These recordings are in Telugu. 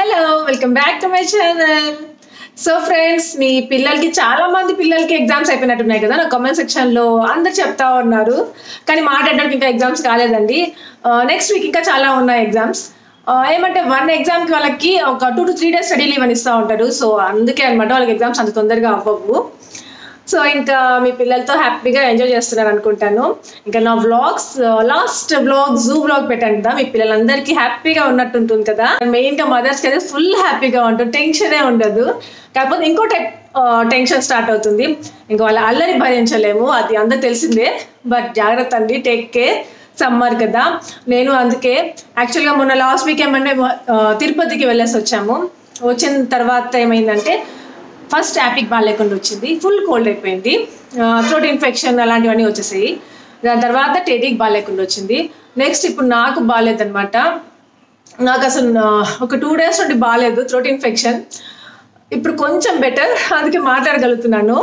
Hello welcome back to my channel so friends మీ పిల్లలకి చాలా మంది పిల్లలకి ఎగ్జామ్స్ అయిపోయినట్టున్నాయి కదా నా కామెంట్ సెక్షన్ లో అందరు చెప్తా ఉన్నారు కానీ మాట్లాడడానికి ఇంకా ఎగ్జామ్స్ కాలేదండి నెక్స్ట్ వీక్ ఇంకా చాలా ఉన్నాయి ఎగ్జామ్స్ ఏమంటే వన్ ఎగ్జామ్కి వాళ్ళకి ఒక two to three days study leave అని ఇస్తూ ఉంటారు సో అందుకే అనమాట వాళ్ళకి ఎగ్జామ్స్ అంత తొందరగా అవ్వవు సో ఇంకా మీ పిల్లలతో హ్యాపీగా ఎంజాయ్ చేస్తున్నారు అనుకుంటాను ఇంకా నా vlogs last vlog zoo vlog పెట్టాను కదా మీ పిల్లలందరికీ హ్యాపీగా ఉన్నట్టు ఉంటుంది కదా మెయిన్గా మదర్స్కి అయితే ఫుల్ హ్యాపీగా ఉంటుంది టెన్షనే ఉండదు కాకపోతే ఇంకో టైప్ టెన్షన్ స్టార్ట్ అవుతుంది ఇంకా వాళ్ళ అల్లరి భరించలేము అది అందరు తెలిసిందే బట్ జాగ్రత్త అండి టేక్ కేర్ సమ్మర్ కదా నేను అందుకే యాక్చువల్గా మొన్న లాస్ట్ వీక్ ఏమంటే ఆ, తిరుపతికి వెళ్ళేసి వచ్చాము వచ్చిన తర్వాత ఏమైందంటే ఫస్ట్ యాపిక్ బాగాలేకుండా వచ్చింది ఫుల్ కోల్డ్ అయిపోయింది థ్రోట్ ఇన్ఫెక్షన్ అలాంటివన్నీ వచ్చేసాయి దాని తర్వాత టెడీకి బాగాలేకుండా వచ్చింది నెక్స్ట్ ఇప్పుడు నాకు బాగాలేదనమాట నాకు అసలు ఆ, ఒక టూ డేస్ నుండి బాగాలేదు థ్రోట్ ఇన్ఫెక్షన్ ఇప్పుడు కొంచెం బెటర్ అందుకే మాట్లాడగలుగుతున్నాను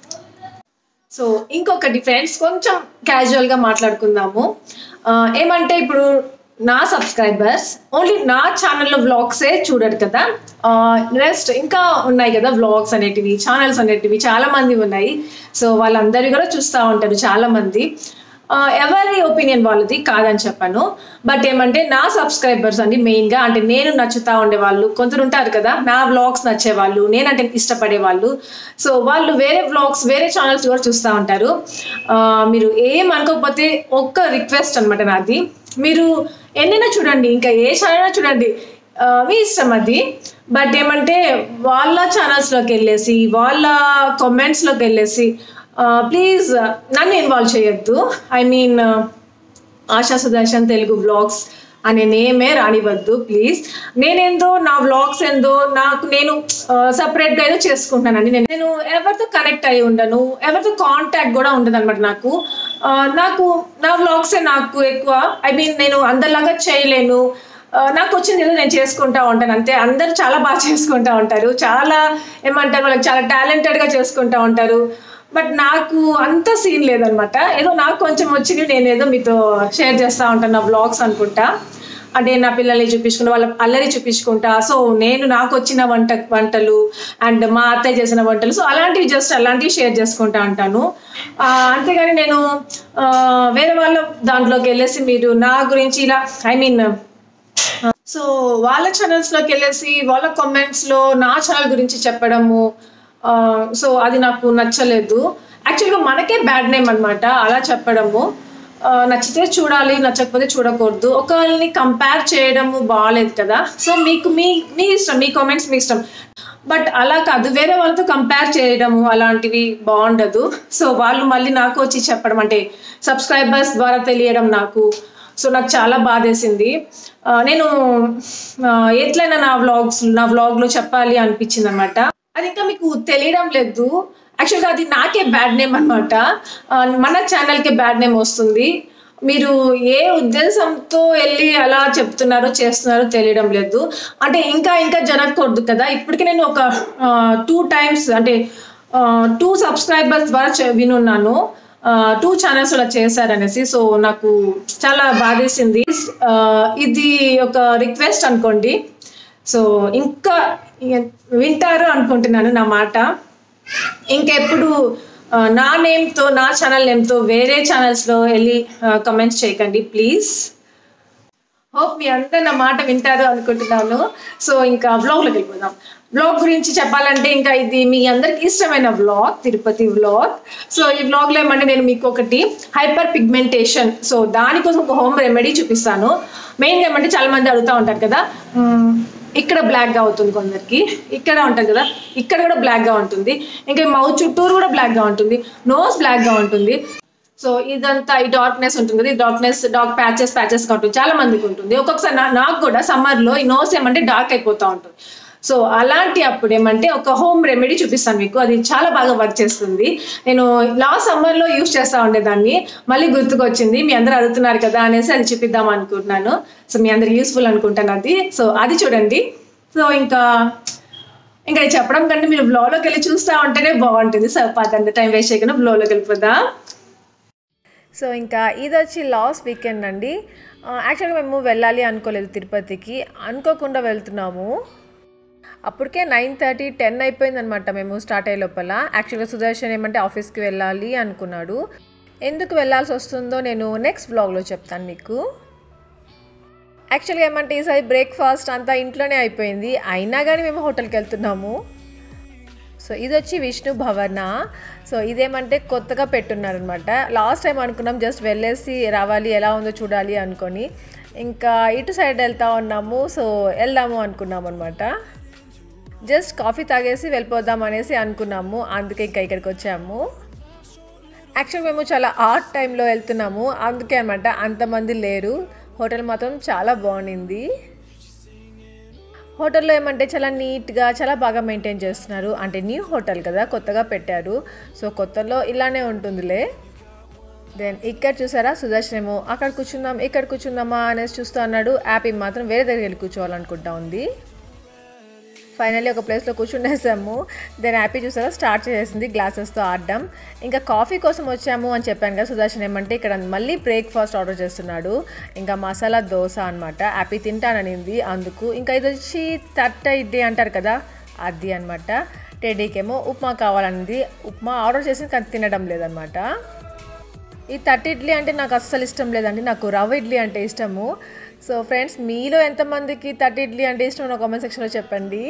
సో ఇంకొకటి ఫ్రెండ్స్ కొంచెం క్యాజువల్గా మాట్లాడుకుందాము ఆ, ఏమంటే ఇప్పుడు నా సబ్స్క్రైబర్స్ ఓన్లీ నా ఛానల్లో వ్లాగ్సే చూడరు కదా నెక్స్ట్ ఇంకా ఉన్నాయి కదా వ్లాగ్స్ అనేటివి ఛానల్స్ అనేటివి చాలా మంది ఉన్నాయి సో వాళ్ళందరూ కూడా చూస్తూ ఉంటారు చాలా మంది ఆ, ఎవరి ఒపీనియన్ వాళ్ళది కాదని చెప్పాను బట్ ఏమంటే నా సబ్స్క్రైబర్స్ అండి మెయిన్గా అంటే నేను నచ్చుతా ఉండే వాళ్ళు కొందరు ఉంటారు కదా నా వ్లాగ్స్ నచ్చే వాళ్ళు నేనంటే ఇష్టపడే వాళ్ళు సో వాళ్ళు వేరే వ్లాగ్స్ వేరే ఛానల్స్ కూడా చూస్తూ ఉంటారు ఆ, మీరు ఏం అనుకోకపోతే ఒక్క రిక్వెస్ట్ అనమాట నాది మీరు ఎన్నైనా చూడండి ఇంకా ఏ ఛానల్ చూడండి ఆ, మీ ఇష్టం అది బట్ ఏమంటే వాళ్ళ ఛానల్స్లోకి వెళ్ళేసి వాళ్ళ కామెంట్స్లోకి వెళ్ళేసి ప్లీజ్ నన్ను ఇన్వాల్వ్ చేయొద్దు I mean Asha Sudarshan Telugu vlogs అనే నేమే రానివద్దు ప్లీజ్ నేనేందో నా వ్లాగ్స్ ఏందో నాకు నేను సపరేట్గా ఏదో చేసుకుంటానండి నేను నేను ఎవరితో కనెక్ట్ అయి ఉండను ఎవరితో కాంటాక్ట్ కూడా ఉండదు అనమాట నాకు ఆ, నాకు నా వ్లాగ్సే నాకు ఎక్కువ ఐ మీన్ నేను అందరిలాగా చేయలేను ఆ, నాకు వచ్చింది ఏదో నేను చేసుకుంటా ఉంటాను అంతే అందరు చాలా బాగా చేసుకుంటా ఉంటారు చాలా ఏమంటారు వాళ్ళకి చాలా టాలెంటెడ్గా చేసుకుంటా ఉంటారు బట్ నాకు అంత సీన్ లేదనమాట ఏదో నాకు కొంచెం వచ్చింది నేను ఏదో మీతో షేర్ చేస్తూ ఉంటాను నా వ్లాగ్స్ అనుకుంటా అంటే నా పిల్లల్ని చూపించుకుంటా వాళ్ళ అల్లరి చూపించుకుంటా సో నేను నాకు వచ్చిన వంట వంటలు అండ్ మా అత్తయ్య చేసిన వంటలు సో అలాంటివి జస్ట్ అలాంటివి షేర్ చేసుకుంటా ఉంటాను ఆ, అంతేగాని నేను ఆ, వేరే వాళ్ళ దాంట్లోకి వెళ్ళేసి మీరు నా గురించి ఇలా ఐ మీన్ సో వాళ్ళ ఛానల్స్లోకి వెళ్ళేసి వాళ్ళ కామెంట్స్లో నా ఛానల్ గురించి చెప్పడము ఆ, సో అది నాకు నచ్చలేదు యాక్చువల్గా మనకే బ్యాడ్ నేమ్ అనమాట అలా చెప్పడము ఆ, నచ్చితే చూడాలి నచ్చకపోతే చూడకూడదు ఒకళ్ళని కంపేర్ చేయడము బాగాలేదు కదా సో మీకు మీ మీ ఇష్టం మీ కామెంట్స్ మీ ఇష్టం బట్ అలా కాదు వేరే వాళ్ళతో కంపేర్ చేయడము అలాంటివి బాగుండదు సో వాళ్ళు మళ్ళీ నాకు వచ్చి చెప్పడం అంటే సబ్స్క్రైబర్స్ ద్వారా తెలియడం నాకు సో నాకు చాలా బాధేసింది ఆ, నేను ఆ, ఎట్లయినా నా వ్లాగ్స్ నా వ్లాగ్లో చెప్పాలి అనిపించింది అనమాట అది ఇంకా మీకు తెలియడం లేదు యాక్చువల్గా అది నాకే బ్యాడ్ నేమ్ అనమాట మన ఛానల్కే బ్యాడ్ నేమ్ వస్తుంది మీరు ఏ ఉద్దేశంతో వెళ్ళి అలా చెప్తున్నారో చేస్తున్నారో తెలియడం లేదు అంటే ఇంకా ఇంకా జరగకూడదు కదా ఇప్పటికి నేను ఒక టూ టైమ్స్ అంటే టూ సబ్స్క్రైబర్స్ ద్వారా చె- వినున్నాను టూ ఛానల్స్ అలా చేశారనేసి సో నాకు చాలా బాధేసింది ఆ, ఇది ఒక రిక్వెస్ట్ అనుకోండి సో ఇంకా ఇ- వింటారు అనుకుంటున్నాను నా మాట ఇంకెప్పుడు ఆ, నా నేమ్తో నా ఛానల్ నేమ్తో వేరే ఛానల్స్లో వెళ్ళి కమెంట్స్ చేయకండి ప్లీజ్ హోప్ మీ అందరు నా మాట వింటారు అనుకుంటున్నాను సో ఇంకా వ్లాగ్లోకి వెళ్ళిపోదాం వ్లాగ్ గురించి చెప్పాలంటే ఇంకా ఇది మీ అందరికి ఇష్టమైన వ్లాగ్ తిరుపతి వ్లాగ్ సో ఈ వ్లాగ్లో ఏమంటే నేను మీకు ఒకటి హైపర్ పిగ్మెంటేషన్ సో దానికోసం ఒక హోమ్ రెమెడీ చూపిస్తాను మెయిన్గా ఏమంటే చాలా మంది అడుగుతూ ఉంటారు కదా మ్మ్, ఇక్కడ బ్లాక్గా అవుతుంది కొందరికి ఇక్కడ ఉంటుంది కదా ఇక్కడ కూడా బ్లాక్గా ఉంటుంది ఇంకా మౌత్ చుట్టూరు కూడా బ్లాక్గా ఉంటుంది నోస్ బ్లాక్గా ఉంటుంది సో ఇదంతా ఈ డార్క్నెస్ ఉంటుంది కదా ఈ డార్క్నెస్ డార్క్ ప్యాచెస్ ప్యాచెస్ ఉంటుంది చాలా మందికి ఉంటుంది ఒక్కొక్కసారి నా- నాకు కూడా సమ్మర్లో ఈ నోస్ ఏమంటే డార్క్ అయిపోతూ ఉంటుంది సో అలాంటి అప్పుడు ఏమంటే ఒక హోమ్ రెమెడీ చూపిస్తాను మీకు అది చాలా బాగా వర్క్ చేస్తుంది నేను లాస్ట్ సమ్మర్లో యూస్ చేస్తూ ఉండేదాన్ని మళ్ళీ గుర్తుకొచ్చింది మీ అందరూ అడుగుతున్నారు కదా అనేసి అది చూపిద్దాం అనుకుంటున్నాను సో మీ అందరు యూస్ఫుల్ అనుకుంటాను అది సో అది చూడండి సో ఇంకా ఇంకా ఇది చెప్పడం కంటే మీరు బ్లోలోకి వెళ్ళి చూస్తూ ఉంటేనే బాగుంటుంది సో పదంత టైం వేస్ట్ చేయకుండా బ్లోలోకి వెళ్ళిపోదాం సో ఇంకా ఇది వచ్చి లాస్ట్ వీకెండ్ అండి యాక్చువల్గా మేము వెళ్ళాలి అనుకోలేదు తిరుపతికి అనుకోకుండా వెళ్తున్నాము అప్పటికే నైన్ థర్టీ టెన్ అయిపోయిందనమాట మేము స్టార్ట్ అయ్యే లోపల యాక్చువల్గా సుదర్శన్ ఏమంటే ఆఫీస్కి వెళ్ళాలి అనుకున్నాడు ఎందుకు వెళ్ళాల్సి వస్తుందో నేను నెక్స్ట్ వ్లాగ్లో చెప్తాను మీకు యాక్చువల్గా ఏమంటే ఈసారి బ్రేక్ఫాస్ట్ అంతా ఇంట్లోనే అయిపోయింది అయినా కానీ మేము హోటల్కి వెళ్తున్నాము సో ఇది వచ్చి విష్ణు భవన సో ఇదేమంటే కొత్తగా పెట్టున్నారనమాట లాస్ట్ టైం అనుకున్నాం జస్ట్ వెళ్ళేసి రావాలి ఎలా ఉందో చూడాలి అనుకొని ఇంకా ఇటు సైడ్ వెళ్తా ఉన్నాము సో వెళ్దాము అనుకున్నాం అనమాట జస్ట్ కాఫీ తాగేసి వెళ్ళిపోదాం అనేసి అనుకున్నాము అందుకే ఇంకా ఇక్కడికి వచ్చాము యాక్చువల్ మేము చాలా ఆర్ట్ టైంలో వెళ్తున్నాము అందుకే అనమాట అంతమంది లేరు హోటల్ మాత్రం చాలా బాగుంది హోటల్లో ఏమంటే చాలా నీట్గా చాలా బాగా మెయింటైన్ చేస్తున్నారు అంటే న్యూ హోటల్ కదా కొత్తగా పెట్టారు సో కొత్తలో ఇలానే ఉంటుందిలే దెన్ ఇక్కడ చూసారా సుదర్శన్ ఏమో అక్కడ కూర్చుందాం ఇక్కడ కూర్చుందామా అనేసి చూస్తూ అన్నాడు యాపీ మాత్రం వేరే దగ్గరికి వెళ్ళి కూర్చోవాలనుకుంటా ఉంది ఫైనల్లీ ఒక ప్లేస్లో కూర్చుండేసాము దెన్ హ్యాపీ చూసారా స్టార్ట్ చేసేసింది గ్లాసెస్తో ఆడడం ఇంకా కాఫీ కోసం వచ్చాము అని చెప్పాను కదా సుదర్శన్ ఏమంటే ఇక్కడ మళ్ళీ బ్రేక్ఫాస్ట్ ఆర్డర్ చేస్తున్నాడు ఇంకా మసాలా దోశ అనమాట హ్యాపీ తింటాననింది అందుకు ఇంకా ఇది వచ్చి తట్ట ఇడ్లీ అంటారు కదా అది అనమాట టెడీకేమో ఉప్మా కావాలనింది ఉప్మా ఆర్డర్ చేసి కానీ తినడం లేదనమాట ఈ తట్టి ఇడ్లీ అంటే నాకు అస్సలు ఇష్టం లేదండి నాకు రవ్వ ఇడ్లీ అంటే ఇష్టము సో ఫ్రెండ్స్ మీలో ఎంతమందికి తట్టి ఇడ్లీ అంటే ఇష్టం నా కామెంట్ సెక్షన్లో చెప్పండి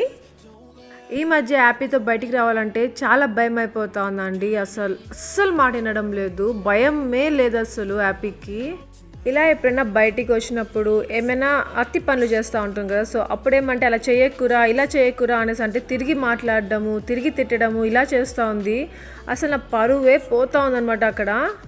ఈ మధ్య హ్యాపీతో బయటికి రావాలంటే చాలా భయం అయిపోతా ఉందండి అసలు అస్సలు మాట వినడం లేదు భయమే లేదు అసలు హ్యాపీకి ఇలా ఎప్పుడైనా బయటికి వచ్చినప్పుడు ఏమైనా అతి పనులు చేస్తూ ఉంటాం కదా సో అప్పుడేమంటే అలా చేయకురా ఇలా చేయకురా అనేసి అంటే తిరిగి మాట్లాడడము తిరిగి తిట్టడము ఇలా చేస్తూ ఉంది అసలు నా పరువే పోతా ఉందన్నమాట అక్కడ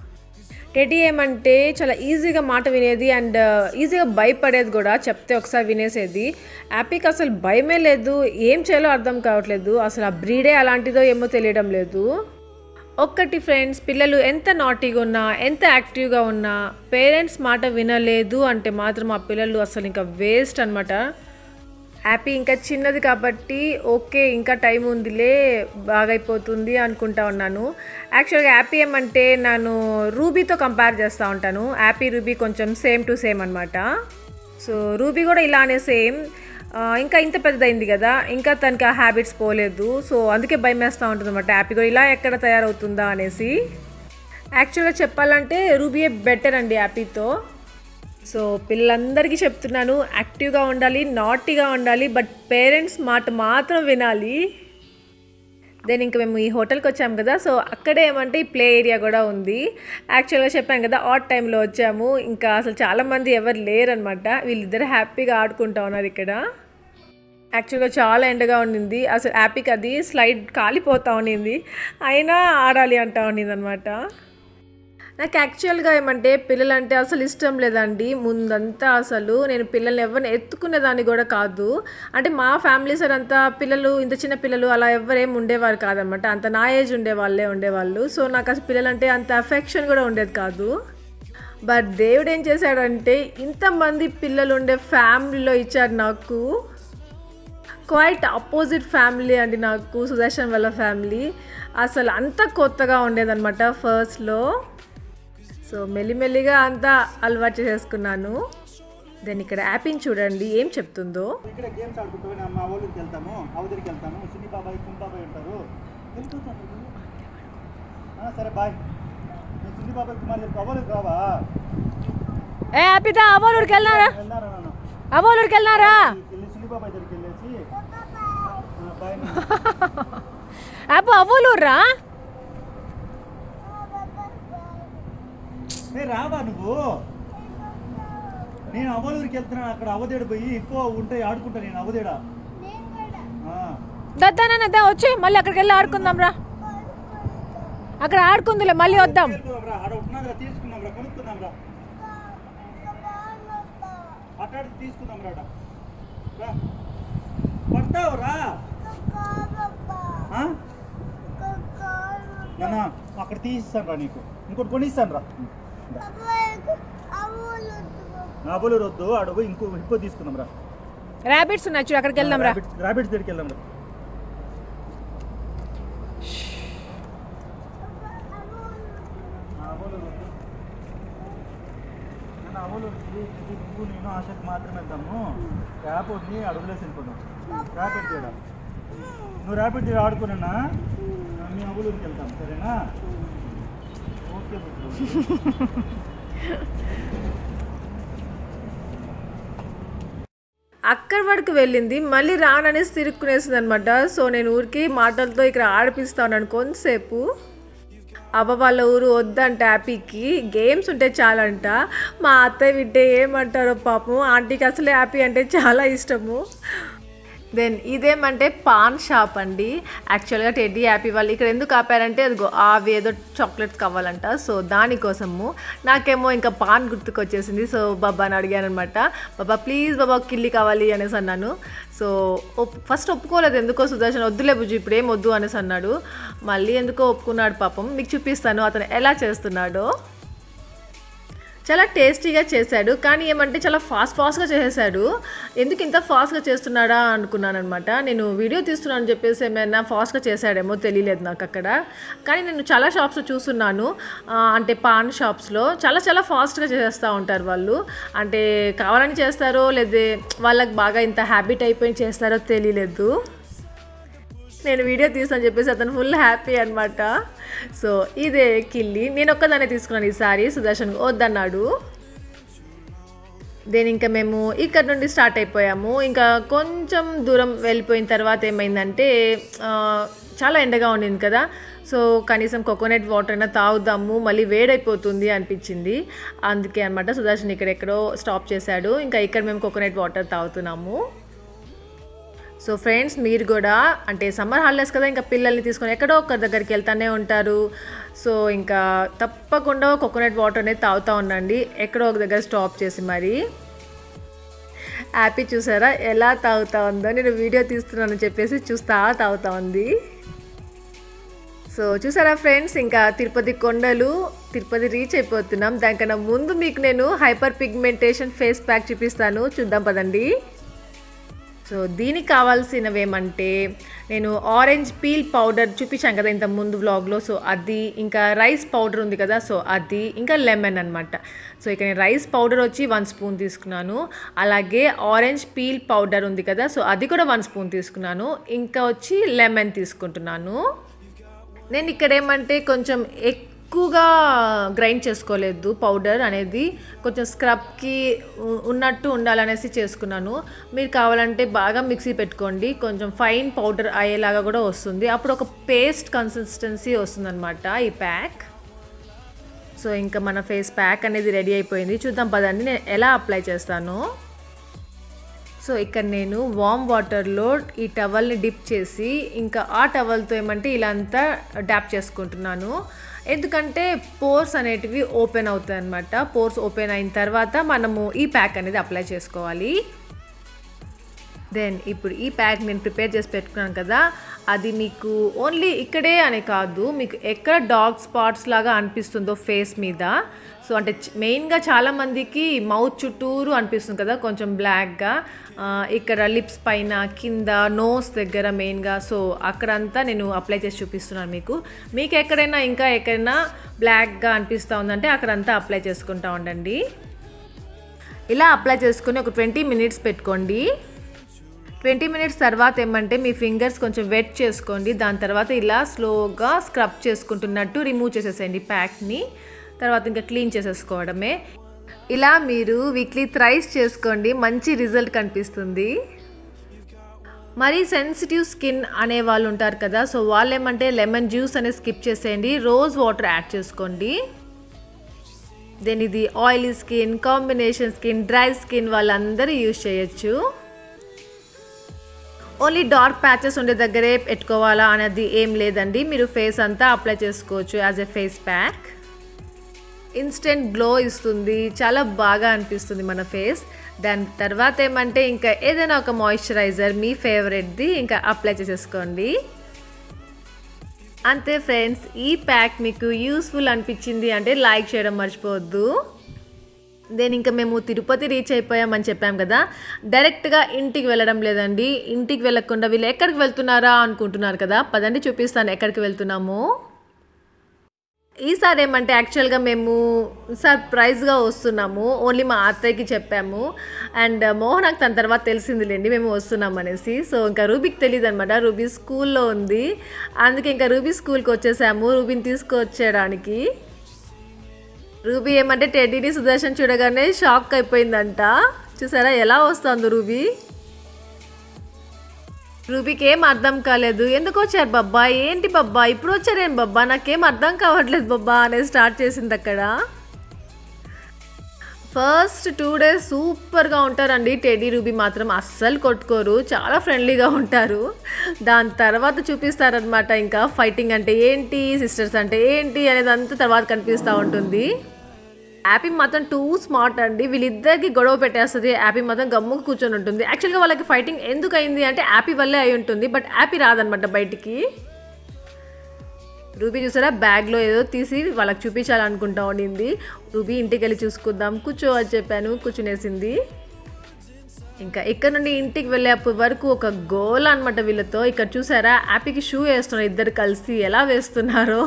టెడీ ఏమంటే చాలా ఈజీగా మాట వినేది అండ్ ఈజీగా భయపడేది కూడా చెప్తే ఒకసారి వినేసేది హ్యాపీకి అసలు భయమే లేదు ఏం చేయాలో అర్థం కావట్లేదు అసలు ఆ బ్రీడే అలాంటిదో ఏమో తెలియడం లేదు ఒక్కటి ఫ్రెండ్స్ పిల్లలు ఎంత నాటీగా ఉన్నా ఎంత యాక్టివ్గా ఉన్నా పేరెంట్స్ మాట వినలేదు అంటే మాత్రం ఆ పిల్లలు అసలు ఇంకా వేస్ట్ అనమాట హ్యాపీ ఇంకా చిన్నది కాబట్టి ఓకే ఇంకా టైం ఉందిలే బాగైపోతుంది అనుకుంటా ఉన్నాను యాక్చువల్గా హ్యాపీ ఏమంటే నేను రూబీతో కంపేర్ చేస్తూ ఉంటాను హ్యాపీ రూబీ కొంచెం సేమ్ టు సేమ్ అనమాట సో రూబీ కూడా ఇలానే సేమ్ ఇంకా ఇంత పెద్దదైంది కదా ఇంకా తనకి ఆ హ్యాబిట్స్ పోలేదు సో అందుకే భయం వేస్తూ ఉంటుంది అనమాట హ్యాపీ కూడా ఇలా ఎక్కడ తయారవుతుందా అనేసి యాక్చువల్గా చెప్పాలంటే రూబీయే బెటర్ అండి హ్యాపీతో సో పిల్లలందరికీ చెప్తున్నాను యాక్టివ్గా ఉండాలి నాటీగా ఉండాలి బట్ పేరెంట్స్ మాట మాత్రం వినాలి దెన్ ఇంకా మేము ఈ హోటల్కి వచ్చాము కదా సో అక్కడే ఏమంటే ఈ ప్లే ఏరియా కూడా ఉంది యాక్చువల్గా చెప్పాను కదా ఆట్ టైంలో వచ్చాము ఇంకా అసలు చాలామంది ఎవరు లేరనమాట వీళ్ళిద్దరు హ్యాపీగా ఆడుకుంటా ఉన్నారు ఇక్కడ యాక్చువల్గా చాలా ఎండగా ఉండింది అసలు హ్యాపీకి అది స్లైడ్ కాలిపోతా ఉండింది అయినా ఆడాలి అంటా ఉండింది అనమాట నాకు యాక్చువల్గా ఏమంటే పిల్లలంటే అసలు ఇష్టం లేదండి ముందంతా అసలు నేను పిల్లల్ని ఎవరిని ఎత్తుకునేదాన్ని కూడా కాదు అంటే మా ఫ్యామిలీ సైడ్ అంతా పిల్లలు ఇంత చిన్న పిల్లలు అలా ఎవరేం ఉండేవారు కాదనమాట అంత నా ఏజ్ ఉండే వాళ్ళే ఉండేవాళ్ళు సో నాకు అసలు పిల్లలంటే అంత అఫెక్షన్ కూడా ఉండేది కాదు బట్ దేవుడు ఏం చేశాడంటే ఇంతమంది పిల్లలు ఉండే ఫ్యామిలీలో ఇచ్చారు నాకు క్వైట్ అపోజిట్ ఫ్యామిలీ అండి నాకు సుదర్శన్ వాళ్ళ ఫ్యామిలీ అసలు అంత కొత్తగా ఉండేదన్నమాట ఫస్ట్లో సో మెల్లిమెల్లిగా అంతా అలవాటు చేసుకున్నాను దెన్ ఇక్కడ యాపింగ్ చూడండి ఏం చెప్తుందో ఇక్కడ గేమ్స్ ఆడుకుంటూ పోయి మా ఊరికి వెళ్తాము అవతలికి వెళ్తాము చిన్ని బాబాయ్ కుంట బాబాయ్ ఉంటారు వెళ్ళిపోతాను ఆ, సరే బాయ్ నేను చిన్ని బాబాయ్ కుమార్ చెప్పి అవతలికి రావా ఏ హ్యాపీదా అవ్వలూరికి వెళ్ళారా వెళ్ళారా నాన్న అవ్వలూరికి వెళ్ళారా వెళ్ళి చిన్ని బాబాయ్ దగ్గరికి వెళ్ళేసి ఆ, బాయ్ అప్పు అవ్వలూర్రా ఏ రావా నువ్వు నేను అవలూరికి వెళ్తున్నాను అక్కడ అవదేడు పోయి ఎక్కువ ఉంటాయి ఆడుకుంటా నేను అవదేడ దద్దానదా వచ్చి మళ్ళీ అక్కడికి వెళ్ళి ఆడుకుందాం రా అక్కడ ఆడుకుందిలే మళ్ళీ వద్దాం ఆడ ఉన్నది రా తీసుకుందాం రా కొనుక్కుందాం రా అక్కడ తీసుకుందాం రా ఆడ. రా పడతావు రా ఆ? నాన్న అక్కడ తీసిస్తాను రా నీకు ఇంకోటి కొనిస్తాను రా అబులు వద్దు అడుగు ఇంకో ఇంకో తీసుకుందాం రా ర్యాబిట్స్ ఉన్నాయి చూడు అక్కడికి వెళ్దాం రా రాబిట్స్ రాబిట్స్ దగ్గరికి వెళ్దాం రా అబులు వద్దు నాన్న అబులు వద్దు. ఇది నువ్వు నేను ఆశకు మాత్రమే వెళ్దాము క్యాప్ వద్దు అడుగులేసి వెళ్ళిపోదాం క్యాప్ ఎట్టి నువ్వు ర్యాపిడ్ తీరు ఆడుకున్నా మీ అవ్వలూరికి వెళ్తాం సరేనా ఓకే బుజ్జి. అక్కడి వరకు వెళ్ళింది మళ్ళీ రాననేసి తిరుక్కునేసింది అనమాట సో నేను ఊరికి మాటలతో ఇక్కడ ఆడిపిస్తా ఉన్నాను కొంతసేపు అవ్వ వాళ్ళ ఊరు వద్దంట హ్యాపీకి గేమ్స్ ఉంటే చాలంట మా అత్తయ్య వింటే ఏమంటారో పాపం ఆంటీకి అసలు హ్యాపీ అంటే చాలా ఇష్టము దెన్ ఇదేమంటే పాన్ షాప్ అండి యాక్చువల్గా టెడ్డీ హ్యాపీ వాళ్ళు ఇక్కడ ఎందుకు ఆపారంటే అదిగో అవి ఏదో చాక్లెట్స్ కావాలంట సో దానికోసము నాకేమో ఇంకా పాన్ గుర్తుకొచ్చేసింది సో బాబాని అడిగాను అనమాట బాబా ప్లీజ్ బాబా కిల్లి కావాలి అనేసి అన్నాను సో ఒప్ ఫస్ట్ ఒప్పుకోలేదు ఎందుకో సుదర్శన్ వద్దులే బుజ్జు ఇప్పుడు ఏం వద్దు అనేసి అన్నాడు మళ్ళీ ఎందుకో ఒప్పుకున్నాడు పాపం మీకు చూపిస్తాను అతను ఎలా చేస్తున్నాడో చాలా టేస్టీగా చేశాడు కానీ ఏమంటే చాలా ఫాస్ట్ ఫాస్ట్గా చేసేసాడు ఎందుకు ఇంత ఫాస్ట్గా చేస్తున్నాడా అనుకున్నాను అనమాట నేను వీడియో తీస్తున్నాను అని చెప్పేసి ఏమైనా ఫాస్ట్గా చేశాడేమో తెలియలేదు నాకు అక్కడ కానీ నేను చాలా షాప్స్ చూస్తున్నాను ఆ, అంటే పాన్ షాప్స్లో చాలా చాలా ఫాస్ట్గా చేసేస్తూ ఉంటారు వాళ్ళు అంటే కావాలని చేస్తారో లేదా వాళ్ళకి బాగా ఇంత హ్యాబిట్ అయిపోయి చేస్తారో తెలియలేదు నేను వీడియో తీసాను చెప్పేసి అతను ఫుల్ హ్యాపీ అనమాట సో ఇదే కిల్లి నేను ఒక్కదాన్నే తీసుకున్నాను ఈసారి సుదర్శన్ వద్దన్నాడు దెన్ ఇంకా మేము ఇక్కడ నుండి స్టార్ట్ అయిపోయాము ఇంకా కొంచెం దూరం వెళ్ళిపోయిన తర్వాత ఏమైందంటే ఆ, చాలా ఎండగా ఉండింది కదా సో కనీసం కోకోనట్ వాటర్ అయినా తాగుదాము మళ్ళీ వేడైపోతుంది అనిపించింది అందుకే అనమాట సుదర్శన్ ఇక్కడ ఎక్కడో స్టాప్ చేశాడు ఇంకా ఇక్కడ మేము కోకోనట్ వాటర్ తాగుతున్నాము సో ఫ్రెండ్స్ మీరు కూడా అంటే సమ్మర్ హాలిడేస్ కదా ఇంకా పిల్లల్ని తీసుకొని ఎక్కడో ఒకరి దగ్గరికి వెళ్తానే ఉంటారు సో ఇంకా తప్పకుండా కోకోనట్ వాటర్ అనేది తాగుతూ ఉండండి ఎక్కడో ఒక దగ్గర స్టాప్ చేసి మరి హ్యాపీ చూసారా ఎలా తాగుతా ఉందో నేను వీడియో తీస్తున్నానని చెప్పేసి చూస్తా తాగుతా ఉంది సో చూసారా ఫ్రెండ్స్ ఇంకా తిరుపతి కొండలు తిరుపతి రీచ్ అయిపోతున్నాం దానికన్నా ముందు మీకు నేను హైపర్ పిగ్మెంటేషన్ ఫేస్ ప్యాక్ చూపిస్తాను చూద్దాం పదండి సో దీనికి కావాల్సినవి ఏమంటే నేను ఆరెంజ్ పీల్ పౌడర్ చూపించాను కదా ఇంత ముందు వ్లాగ్లో సో అది ఇంకా రైస్ పౌడర్ ఉంది కదా సో అది ఇంకా లెమన్ అనమాట సో ఇక నేను రైస్ పౌడర్ వచ్చి వన్ స్పూన్ తీసుకున్నాను అలాగే ఆరెంజ్ పీల్ పౌడర్ ఉంది కదా సో అది కూడా వన్ స్పూన్ తీసుకున్నాను ఇంకా వచ్చి లెమన్ తీసుకుంటున్నాను నేను ఇక్కడ ఏమంటే కొంచెం ఎక్కువగా గ్రైండ్ చేసుకోలేదు పౌడర్ అనేది కొంచెం స్క్రబ్కి ఉ- ఉన్నట్టు ఉండాలనేసి చేసుకున్నాను మీరు కావాలంటే బాగా మిక్సీ పెట్టుకోండి కొంచెం ఫైన్ పౌడర్ అయ్యేలాగా కూడా వస్తుంది అప్పుడు ఒక పేస్ట్ కన్సిస్టెన్సీ వస్తుందన్నమాట ఈ ప్యాక్ సో ఇంకా మన ఫేస్ ప్యాక్ అనేది రెడీ అయిపోయింది చూద్దాం పదండి నేను ఎలా అప్లై చేస్తాను సో ఇక్కడ నేను వామ్ వాటర్లో ఈ టవల్ని డిప్ చేసి ఇంకా ఆ టవల్తో ఏమంటే ఇలా అంతా డ్యాప్ చేసుకుంటున్నాను ఎందుకంటే పోర్స్ అనేటివి ఓపెన్ అవుతాయి అనమాట పోర్స్ ఓపెన్ అయిన తర్వాత మనము ఈ ప్యాక్ అనేది అప్లై చేసుకోవాలి దెన్ ఇప్పుడు ఈ ప్యాక్ నేను ప్రిపేర్ చేసి పెట్టుకున్నాను కదా అది మీకు ఓన్లీ ఇక్కడే అనే కాదు మీకు ఎక్కడ డార్క్ స్పాట్స్ లాగా అనిపిస్తుందో ఫేస్ మీద సో అంటే చ- మెయిన్గా చాలామందికి మౌత్ చుట్టూరు అనిపిస్తుంది కదా కొంచెం బ్లాక్గా ఆ, ఇక్కడ లిప్స్ పైన కింద నోస్ దగ్గర మెయిన్గా సో అక్కడంతా నేను అప్లై చేసి చూపిస్తున్నాను మీకు మీకు ఎక్కడైనా ఇంకా ఎక్కడైనా బ్లాక్గా అనిపిస్తూ ఉందంటే అక్కడంతా అప్లై చేసుకుంటా ఉండండి ఇలా అప్లై చేసుకుని ఒక ట్వంటీ మినిట్స్ పెట్టుకోండి ట్వంటీ మినిట్స్ తర్వాత ఏమంటే మీ ఫింగర్స్ కొంచెం వెట్ చేసుకోండి దాని తర్వాత ఇలా స్లోగా స్క్రబ్ చేసుకుంటున్నట్టు రిమూవ్ చేసేసేయండి ప్యాక్ని తర్వాత ఇంకా క్లీన్ చేసేసుకోవడమే ఇలా మీరు వీక్లీ థ్రైస్ చేసుకోండి మంచి రిజల్ట్ కనిపిస్తుంది మరి సెన్సిటివ్ స్కిన్ అనే వాళ్ళు ఉంటారు కదా సో వాళ్ళు ఏమంటే లెమన్ జ్యూస్ అనేది స్కిప్ చేసేయండి రోజ్ వాటర్ యాడ్ చేసుకోండి దెన్ ఇది oily skin combination skin dry skin వాళ్ళందరూ యూజ్ చేయొచ్చు ఓన్లీ డార్క్ ప్యాచెస్ ఉండే దగ్గరే పెట్టుకోవాలా అనేది ఏం లేదండి మీరు ఫేస్ అంతా అప్లై చేసుకోవచ్చు as a face pack instant glow ఇస్తుంది చాలా బాగా అనిపిస్తుంది మన ఫేస్ దాని తర్వాత ఏమంటే ఇంకా ఏదైనా ఒక మాయిశ్చరైజర్ మీ ఫేవరెట్ది ఇంకా అప్లై చేసేసుకోండి అంతే ఫ్రెండ్స్ ఈ ప్యాక్ మీకు యూస్ఫుల్ అనిపించింది అంటే లైక్ చేయడం మర్చిపోవద్దు దెన్ ఇంకా మేము తిరుపతి రీచ్ అయిపోయామని చెప్పాం కదా డైరెక్ట్గా ఇంటికి వెళ్ళడం లేదండి ఇంటికి వెళ్ళకుండా వీళ్ళు ఎక్కడికి వెళ్తున్నారా అనుకుంటున్నారు కదా పదండి చూపిస్తాను ఎక్కడికి వెళ్తున్నాము ఈసారి ఏమంటే యాక్చువల్గా మేము సర్ప్రైజ్గా వస్తున్నాము ఓన్లీ మా అత్తయ్యకి చెప్పాము అండ్ మోహనకు తన తర్వాత తెలిసిందిలేండి మేము వస్తున్నాం అనేసి సో ఇంకా రూబీకి తెలియదు అనమాట రూబీ స్కూల్లో ఉంది అందుకే ఇంకా రూబీ స్కూల్కి వచ్చేసాము రూబీని తీసుకొచ్చేయడానికి రూబీ ఏమంటే టెడ్డీని సుదర్శన్ చూడగానే షాక్ అయిపోయిందంట చూసారా ఎలా వస్తుందో రూబీ రూబీకి ఏం అర్థం కాలేదు ఎందుకు వచ్చారు బాబ్బా ఏంటి బాబ్బా ఇప్పుడు వచ్చారేం బాబ్బా నాకేం అర్థం కావట్లేదు బాబ్బా అనేది స్టార్ట్ చేసింది అక్కడ ఫస్ట్ టూ డేస్ సూపర్గా ఉంటారండి టెడీ రూబీ మాత్రం అస్సలు కొట్టుకోరు చాలా ఫ్రెండ్లీగా ఉంటారు దాని తర్వాత చూపిస్తారనమాట ఇంకా ఫైటింగ్ అంటే ఏంటి సిస్టర్స్ అంటే ఏంటి అనేది అంతా తర్వాత కనిపిస్తూ ఉంటుంది యాపీ మాత్రం టూ స్మార్ట్ అండి వీళ్ళిద్దరికి గొడవ పెట్టేస్తుంది యాపీ మాత్రం గమ్ముకు కూర్చొని ఉంటుంది యాక్చువల్గా వాళ్ళకి ఫైటింగ్ ఎందుకు అయింది అంటే యాపీ వల్లే అయి ఉంటుంది బట్ యాపీ రాదనమాట బయటికి రూబీ చూసారా బ్యాగ్లో ఏదో తీసి వాళ్ళకి చూపించాలనుకుంటా ఉండింది రూబీ ఇంటికి వెళ్ళి చూసుకుందాం కూర్చో అని చెప్పాను కూర్చునేసింది ఇంకా ఇక్కడ నుండి ఇంటికి వెళ్ళేప్పటి వరకు ఒక గోల్ అనమాట వీళ్ళతో ఇక్కడ చూసారా యాపీకి షూ వేస్తున్నారు ఇద్దరు కలిసి ఎలా వేస్తున్నారో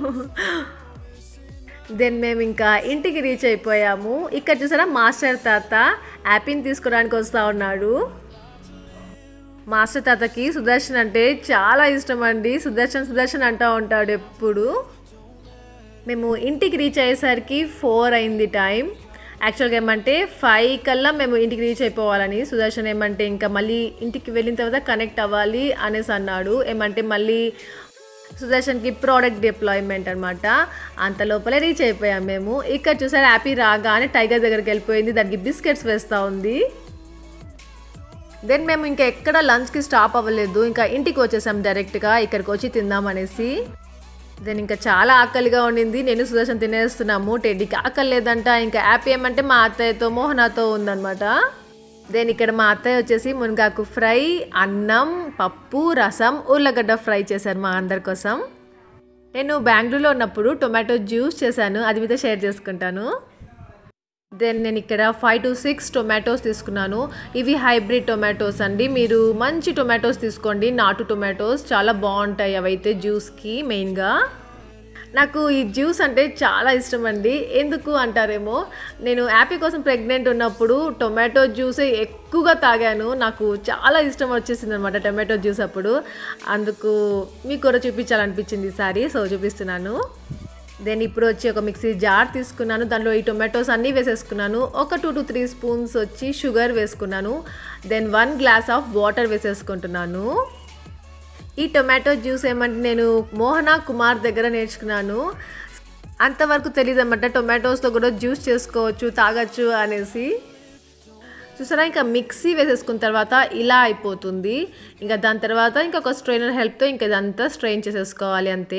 దెన్ మేము ఇంకా ఇంటికి రీచ్ అయిపోయాము ఇక్కడ చూసారా మాస్టర్ తాత యాపీని తీసుకోవడానికి వస్తూ ఉన్నాడు మాస్టర్ తాతకి సుదర్శన్ అంటే చాలా ఇష్టం అండి సుదర్శన్ సుదర్శన్ అంటూ ఉంటాడు ఎప్పుడు మేము ఇంటికి రీచ్ అయ్యేసరికి ఫోర్ అయింది టైం యాక్చువల్గా ఏమంటే ఫైవ్ కల్లా మేము ఇంటికి రీచ్ అయిపోవాలని సుదర్శన్ ఏమంటే ఇంకా మళ్ళీ ఇంటికి వెళ్ళిన తర్వాత కనెక్ట్ అవ్వాలి అనేసి అన్నాడు ఏమంటే మళ్ళీ సుదర్శన్కి ప్రోడక్ట్ డిప్లాయ్మెంట్ అనమాట అంత లోపలే రీచ్ అయిపోయాం మేము ఇక్కడ చూసారు హ్యాపీ రాగానే టైగర్ దగ్గరికి వెళ్ళిపోయింది దానికి బిస్కెట్స్ వేస్తూ ఉంది దెన్ మేము ఇంకా ఎక్కడ లంచ్కి స్టాప్ అవ్వలేదు ఇంకా ఇంటికి వచ్చేసాం డైరెక్ట్గా ఇక్కడికి వచ్చి తిందాం అనేసి దెన్ ఇంకా చాలా ఆకలిగా ఉండింది నేను సుదర్శన్ తినేస్తున్నాము టెడ్డీకి ఆకలి లేదంట ఇంకా హ్యాపీ ఏమంటే మా అత్తయ్యతో మోహనాతో ఉందన్నమాట దెన్ ఇక్కడ మా అత్తయ్య వచ్చేసి మునగాకు ఫ్రై అన్నం పప్పు రసం ఉర్లగడ్డ ఫ్రై చేశారు మా అందరి కోసం నేను బెంగళూరులో ఉన్నప్పుడు టొమాటో జ్యూస్ చేశాను అది మీతో షేర్ చేసుకుంటాను దెన్ నేను ఇక్కడ ఫైవ్ టు సిక్స్ టొమాటోస్ తీసుకున్నాను ఇవి హైబ్రిడ్ టొమాటోస్ అండి మీరు మంచి టొమాటోస్ తీసుకోండి నాటు టొమాటోస్ చాలా బాగుంటాయి అవైతే జ్యూస్కి మెయిన్గా నాకు ఈ జ్యూస్ అంటే చాలా ఇష్టం అండి ఎందుకు అంటారేమో నేను యాపీ కోసం ప్రెగ్నెంట్ ఉన్నప్పుడు టొమాటో జ్యూసే ఎక్కువగా తాగాను నాకు చాలా ఇష్టం వచ్చేసింది అనమాట టొమాటో జ్యూస్ అప్పుడు అందుకు మీకు కూడా చూపించాలనిపించింది ఈసారి సో చూపిస్తున్నాను దెన్ ఇప్పుడు వచ్చి ఒక మిక్సీ జార్ తీసుకున్నాను దాంట్లో ఈ టొమాటోస్ అన్నీ వేసేసుకున్నాను ఒక టూ టు త్రీ స్పూన్స్ వచ్చి షుగర్ వేసుకున్నాను then one glass of water వేసేసుకుంటున్నాను ఈ టొమాటో జ్యూస్ ఏమంటే నేను మోహన కుమార్ దగ్గర నేర్చుకున్నాను అంతవరకు తెలియదు అనమాట టొమాటోస్తో కూడా జ్యూస్ చేసుకోవచ్చు తాగొచ్చు అనేసి చూసారా ఇంకా మిక్సీ వేసేసుకున్న తర్వాత ఇలా అయిపోతుంది ఇంకా దాని తర్వాత ఇంకా ఒక స్ట్రైనర్ హెల్ప్తో ఇంకా ఇదంతా స్ట్రెయిన్ చేసేసుకోవాలి అంతే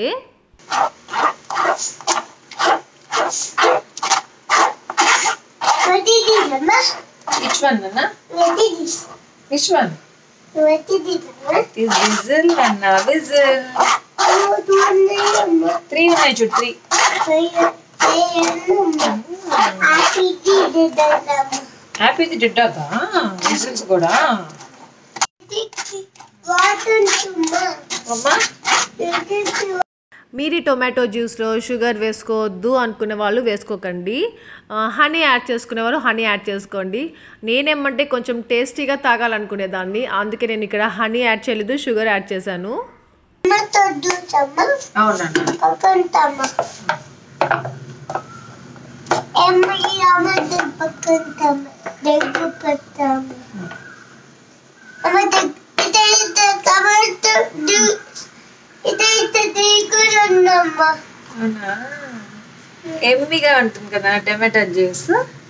What did it, Mama? Which one అన్న What did it? Which one What did it, Mama? Is whistle అన్న whistle What one Mama? Three ఉన్నాయి చూడు three Happy did it, Mama. హ్యాపీది డిడ్డాగా విజిల్స్ కూడా Water to Mama. అమ్మా Did it to మీరు ఈ టొమాటో జ్యూస్లో షుగర్ వేసుకోవద్దు అనుకునే వాళ్ళు వేసుకోకండి ఆ, హనీ యాడ్ చేసుకునే వాళ్ళు హనీ యాడ్ చేసుకోండి నేనేమంటే కొంచెం టేస్టీగా తాగాలనుకునేదాన్ని అందుకే నేను ఇక్కడ హనీ యాడ్ చేయలేదు షుగర్ యాడ్ చేశాను Mama to do Mama. అవునన్న Pakantama. Emma Yama de Pakantama. Degu Patama. Mama de ita ita cover to do. Ita ita Deguranama. అవునా ఎమ్మిగా ఉంటుంది కదా tomato juice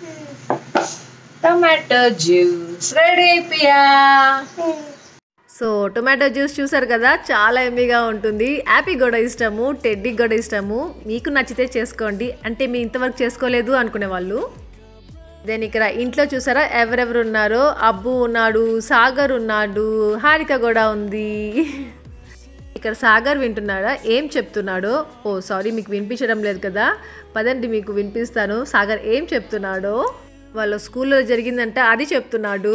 tomato juice ready అయిపోయా సో టొమాటో జ్యూస్ చూసారు కదా చాలా ఎమ్మీగా ఉంటుంది యాపీ కూడా ఇష్టము టెడ్డీకి కూడా ఇష్టము మీకు నచ్చితే చేసుకోండి అంటే మీ ఇంతవరకు చేసుకోలేదు అనుకునే వాళ్ళు దెన్ ఇక్కడ ఇంట్లో చూసారా ఎవరెవరు ఉన్నారో అబ్బు ఉన్నాడు సాగర్ ఉన్నాడు హారిక కూడా ఉంది ఇక్కడ సాగర్ వింటున్నాడా ఏం చెప్తున్నాడో ఓ సారీ మీకు వినిపించడం లేదు కదా పదండి మీకు వినిపిస్తాను సాగర్ ఏం చెప్తున్నాడో వాళ్ళ స్కూల్లో జరిగిందంట అది చెప్తున్నాడు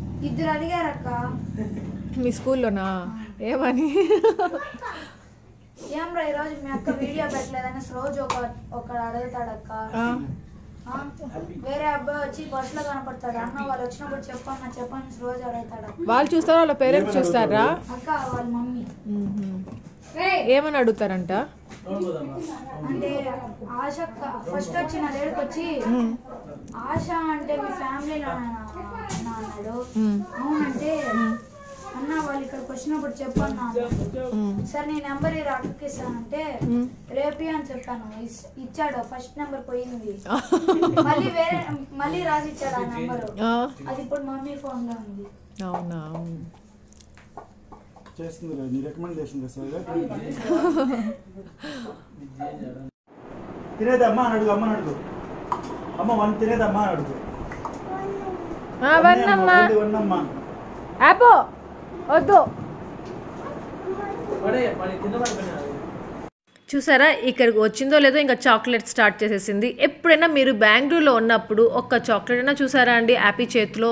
ఇద్దరు అడిగారక్క మీ స్కూల్లోనా ఏమని ఏం రా ఈరోజు మీ అక్క వీడియో పెట్టలేదని రోజు ఒక ఒకడు అడుగుతాడు అక్క ఆ, ఆ? వేరే అబ్బాయి వచ్చి బస్సులో కనపడతాడు అన్న వాళ్ళు వచ్చినప్పుడు చెప్పన్న చెప్పని రోజు అడుగుతాడు అక్క. వాళ్ళు చూస్తారా వాళ్ళ పేరెంట్స్ చూస్తారా అక్క వాళ్ళ మమ్మీ ఏమని అడుగుతారంట అంటే ఆశ ఫస్ట్ వచ్చి నా దగ్గరకు వచ్చి ఆశ అంటే మీ ఫ్యామిలీలో అన్నాడు అవునంటే అన్న వాళ్ళు ఇక్కడికి వచ్చినప్పుడు చెప్పన్నా సార్ నీ నెంబర్ ఈ అక్కకి ఇస్తానంటే రేపి అని చెప్పాను ఇస్- ఇచ్చాడు ఫస్ట్ నెంబర్ పోయింది మళ్ళీ వేరే మళ్ళీ రాసి ఇచ్చాడు ఆ నెంబర్ ఆ, అది ఇప్పుడు మమ్మీ ఫోన్ లో ఉంది అవునా చేస్తుంది రే, నీ రికమెండేషన్ చేస్తుంది తినేదమ్మా అని అడుగు అమ్మ అని అడుగు అమ్మ వన్ తినేదమ్మా అని అడుగు ఆ, వన్నమ్మా వన్నమ్మా యాపో వద్దు చూసారా ఇక్కడికి వచ్చిందో లేదో ఇంకా చాక్లెట్ స్టార్ట్ చేసేసింది ఎప్పుడైనా మీరు బెంగళూరులో ఉన్నప్పుడు ఒక్క చాక్లెట్ అయినా చూసారా అండి యాపీ చేతిలో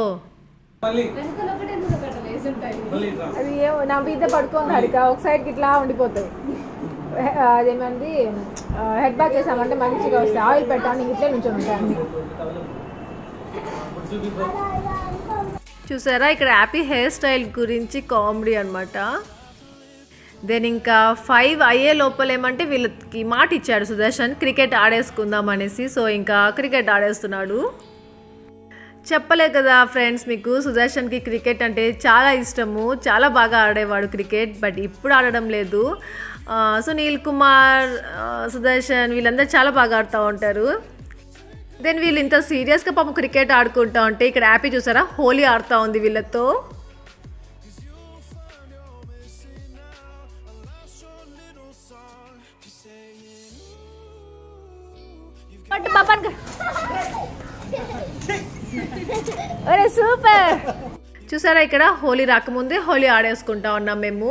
అది ఏమో నా మీద పడుకోండి హరిక ఒక సైడ్కి ఇట్లా ఉండిపోతాయి హె- అదేమంది హెడ్ బ్యాక్ చేసామంటే మంచిగా వస్తాయి ఆయిల్ పెట్టాను ఇట్లే నుంచి ఉంటాయి అన్ని చూసారా ఇక్కడ హ్యాపీ హెయిర్ స్టైల్ గురించి కామెడీ అనమాట దెన్ ఇంకా ఫైవ్ అయ్యే లోపల ఏమంటే వీళ్ళకి మాట ఇచ్చాడు సుదర్శన్ క్రికెట్ ఆడేసుకుందాం అనేసి సో ఇంకా క్రికెట్ ఆడేస్తున్నాడు చెప్పలే కదా ఫ్రెండ్స్ మీకు సుదర్శన్కి క్రికెట్ అంటే చాలా ఇష్టము చాలా బాగా ఆడేవాడు క్రికెట్ బట్ ఇప్పుడు ఆడడం లేదు ఆ, సునీల్ కుమార్ ఆ, సుదర్శన్ వీళ్ళందరూ చాలా బాగా ఆడుతూ ఉంటారు దెన్ వీళ్ళు ఇంత సీరియస్గా పాపం క్రికెట్ ఆడుకుంటా ఉంటే ఇక్కడ హ్యాపీ చూసారా హోలీ ఆడుతూ ఉంది వీళ్ళతో పట్టు పాపానికి. అరే సూపర్ చూసారా ఇక్కడ హోలీ రాకముందే హోలీ ఆడేసుకుంటా ఉన్నాం మేము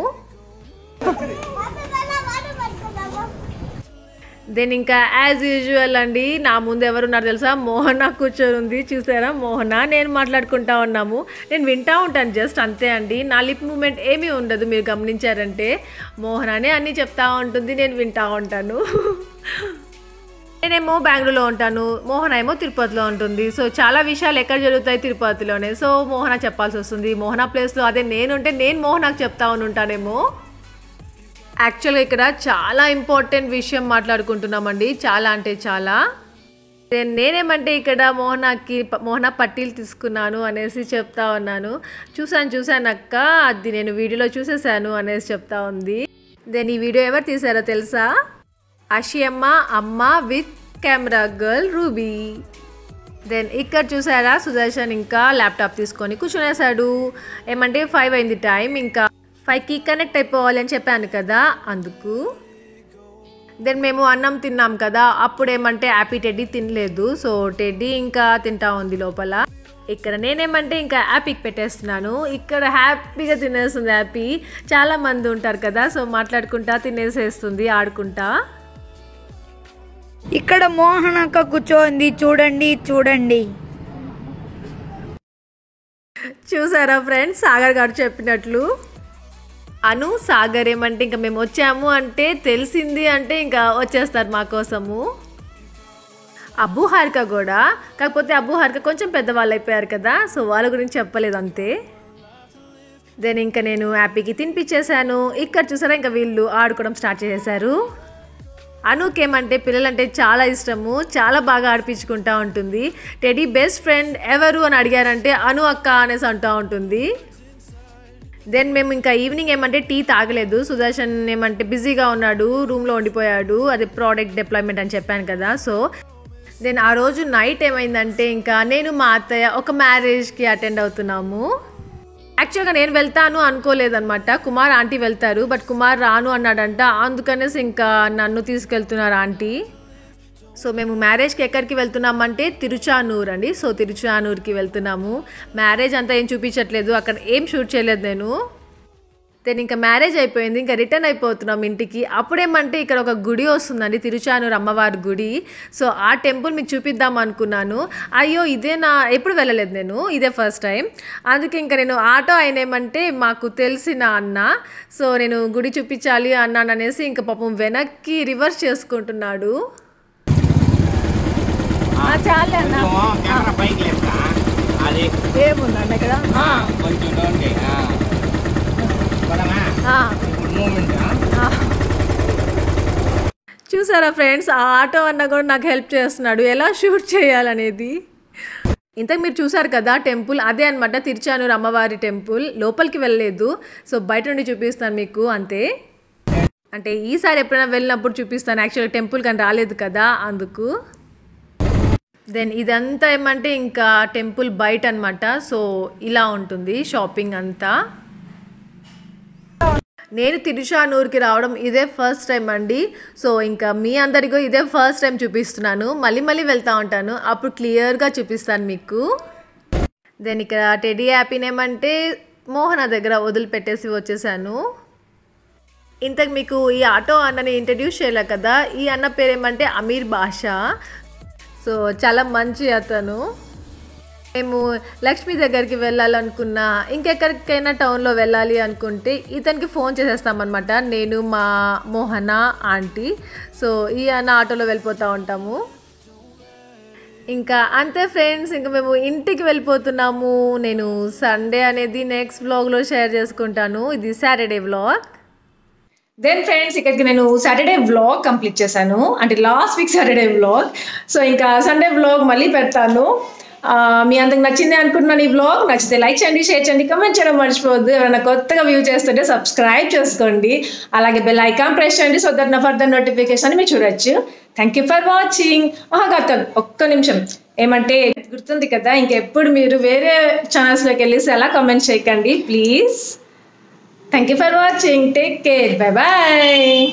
దెన్ ఇంకా యాజ్ యూజువల్ అండి నా ముందు ఎవరున్నారు తెలుసా మోహన కూర్చొని ఉంది చూసారా మోహన నేను మాట్లాడుకుంటా ఉన్నాము నేను వింటా ఉంటాను జస్ట్ అంతే అండి నా లిప్ మూమెంట్ ఏమీ ఉండదు మీరు గమనించారంటే మోహననే అన్నీ చెప్తా ఉంటుంది నేను వింటా ఉంటాను నేనేమో బెంగళూరులో ఉంటాను మోహన ఏమో తిరుపతిలో ఉంటుంది సో చాలా విషయాలు ఎక్కడ జరుగుతాయి తిరుపతిలోనే సో మోహన చెప్పాల్సి వస్తుంది మోహన ప్లేస్లో అదే నేనుంటే నేను మోహనకు చెప్తా ఉంటానేమో యాక్చువల్గా ఇక్కడ చాలా ఇంపార్టెంట్ విషయం మాట్లాడుకుంటున్నామండి చాలా అంటే చాలా నేను నేనేమంటే ఇక్కడ మోహనాకి ప- మోహన పట్టీలు తీసుకున్నాను అనేసి చెప్తా ఉన్నాను చూసాను చూసాను అక్క అది నేను వీడియోలో చూసేసాను అనేసి చెప్తా ఉంది దెన్ ఈ వీడియో ఎవరు తీసారో తెలుసా అషియమ్మ అమ్మ with camera girl Ruby then ఇక్కడ చూసారా సుదర్శన్ ఇంకా ల్యాప్టాప్ తీసుకొని కూర్చునేసాడు ఏమంటే ఫైవ్ అయింది టైం ఇంకా ఫైవ్కి కనెక్ట్ అయిపోవాలి అని చెప్పాను కదా అందుకు దెన్ మేము అన్నం తిన్నాం కదా అప్పుడు ఏమంటే హ్యాపీ టెడ్డీ తినలేదు సో టెడ్డీ ఇంకా తింటా ఉంది లోపల ఇక్కడ నేనేమంటే ఇంకా హ్యాపీకి పెట్టేస్తున్నాను ఇక్కడ హ్యాపీగా తినేస్తుంది హ్యాపీ చాలా మంది ఉంటారు కదా సో మాట్లాడుకుంటా తినేసేస్తుంది ఆడుకుంటా ఇక్కడ మోహన్ అక్క కూర్చోంది చూడండి చూడండి చూసారా ఫ్రెండ్స్ సాగర్ గారు చెప్పినట్లు అను సాగర్ ఏమంటే ఇంకా మేము వచ్చాము అంటే తెలిసింది అంటే ఇంకా వచ్చేస్తారు మా కోసము అబ్బు హారిక కూడా కాకపోతే అబ్బు హారిక కొంచెం పెద్దవాళ్ళు అయిపోయారు కదా సో వాళ్ళ గురించి చెప్పలేదు అంతే దెన్ ఇంకా నేను హ్యాపీకి తినిపించేశాను ఇక్కడ చూసారా ఇంకా వీళ్ళు ఆడుకోవడం స్టార్ట్ చేసేసారు అనుకేమంటే పిల్లలంటే చాలా ఇష్టము చాలా బాగా ఆడిపించుకుంటా ఉంటుంది టెడీ బెస్ట్ ఫ్రెండ్ ఎవరు అని అడిగారంటే అను అక్క అనేసి అంటూ ఉంటుంది దెన్ మేము ఇంకా ఈవినింగ్ ఏమంటే టీ తాగలేదు సుదర్శన్ ఏమంటే బిజీగా ఉన్నాడు రూమ్లో ఉండిపోయాడు అది ప్రోడక్ట్ డిప్లాయ్మెంట్ అని చెప్పాను కదా సో దెన్ ఆ రోజు నైట్ ఏమైందంటే ఇంకా నేను మా అత్తయ్య ఒక మ్యారేజ్కి అటెండ్ అవుతున్నాము యాక్చువల్గా నేను వెళ్తాను అనుకోలేదన్నమాట కుమార్ ఆంటీ వెళ్తారు బట్ కుమార్ రాను అన్నాడంట అందుకనేసి ఇంకా నన్ను తీసుకెళ్తున్నారు ఆంటీ సో మేము మ్యారేజ్కి ఎక్కడికి వెళ్తున్నామంటే తిరుచానూర్ అండి సో తిరుచానూర్కి వెళ్తున్నాము మ్యారేజ్ అంతా ఏం చూపించట్లేదు అక్కడ ఏం షూట్ చేయలేదు నేను దెన్ ఇంకా మ్యారేజ్ అయిపోయింది ఇంకా రిటర్న్ అయిపోతున్నాం ఇంటికి అప్పుడేమంటే ఇక్కడ ఒక గుడి వస్తుందండి తిరుచానూరు అమ్మవారి గుడి సో ఆ టెంపుల్ మీకు చూపిద్దాం అనుకున్నాను అయ్యో ఇదే నా ఎప్పుడు వెళ్ళలేదు నేను ఇదే ఫస్ట్ టైం అందుకే ఇంకా నేను ఆటో ఆయన ఏమంటే మాకు తెలిసిన అన్న సో నేను గుడి చూపించాలి అన్నాను అనేసి ఇంకా పాపం వెనక్కి రివర్స్ చేసుకుంటున్నాడు చాలే అన్న కొంచెం కెమెరా పైకి లేపుతా అది ఏముందండి ఇక్కడ కొంచెం డోండి పడమా ఇప్పుడు మూమెంట్ చూసారా ఫ్రెండ్స్ ఆ ఆటో అన్న కూడా నాకు హెల్ప్ చేస్తున్నాడు ఎలా షూట్ చేయాలనేది ఇంతకు మీరు చూసారు కదా టెంపుల్ అదే అనమాట తిరుచానూరు అమ్మవారి టెంపుల్ లోపలికి వెళ్ళలేదు సో బయట నుండి చూపిస్తాను మీకు అంతే అంటే ఈసారి ఎప్పుడైనా వెళ్ళినప్పుడు చూపిస్తాను యాక్చువల్గా టెంపుల్ కానీ రాలేదు కదా అందుకు దెన్ ఇదంతా ఏమంటే ఇంకా టెంపుల్ బయట అనమాట సో ఇలా ఉంటుంది షాపింగ్ అంతా నేను తిరుచానూరుకి రావడం ఇదే ఫస్ట్ టైం అండి సో ఇంకా మీ అందరికీ ఇదే ఫస్ట్ టైం చూపిస్తున్నాను మళ్ళీ మళ్ళీ వెళ్తూ ఉంటాను అప్పుడు క్లియర్గా చూపిస్తాను మీకు దెన్ ఇక్కడ టెడీ యాపీని ఏమంటే మోహన దగ్గర వదిలిపెట్టేసి వచ్చేసాను ఇంతకు మీకు ఈ ఆటో అన్నని ఇంట్రడ్యూస్ చేయలే కదా ఈ అన్న పేరు ఏమంటే అమీర్ బాషా సో చాలా మంచి అతను మేము లక్ష్మి దగ్గరికి వెళ్ళాలనుకున్నా ఇంకెక్కడికైనా టౌన్లో వెళ్ళాలి అనుకుంటే ఇతనికి ఫోన్ చేసేస్తామన్నమాట నేను మా మోహన ఆంటీ సో ఈ అన్న ఆటోలో వెళ్ళిపోతూ ఉంటాము ఇంకా అంతే ఫ్రెండ్స్ ఇంకా మేము ఇంటికి వెళ్ళిపోతున్నాము నేను సండే అనేది నెక్స్ట్ వ్లాగ్లో షేర్ చేసుకుంటాను ఇది సాటర్డే వ్లాగ్ దెన్ ఫ్రెండ్స్ ఇక్కడికి నేను సాటర్డే వ్లాగ్ కంప్లీట్ చేశాను అంటే last week Saturday vlog so ఇంకా సండే వ్లాగ్ మళ్ళీ పెడతాను ఆ, మీ అందరికి నచ్చింది అనుకుంటున్నాను ఈ వ్లాగ్ నచ్చితే లైక్ చేయండి షేర్ చేయండి కమెంట్ చేయడం మర్చిపోవద్దు ఎవరైనా కొత్తగా వ్యూ చేస్తుంటే సబ్స్క్రైబ్ చేసుకోండి అలాగే బెల్ ఐకాన్ ప్రెస్ చేయండి సో దట్ నా ఫర్దర్ నోటిఫికేషన్ మీరు చూడొచ్చు థ్యాంక్ యూ ఫర్ వాచింగ్ కాదు ఒక్క నిమిషం ఏమంటే గుర్తుంది కదా ఇంకెప్పుడు మీరు వేరే ఛానల్స్లోకి వెళ్ళేసి అలా కమెంట్ చేయకండి please thank you for watching take care bye bye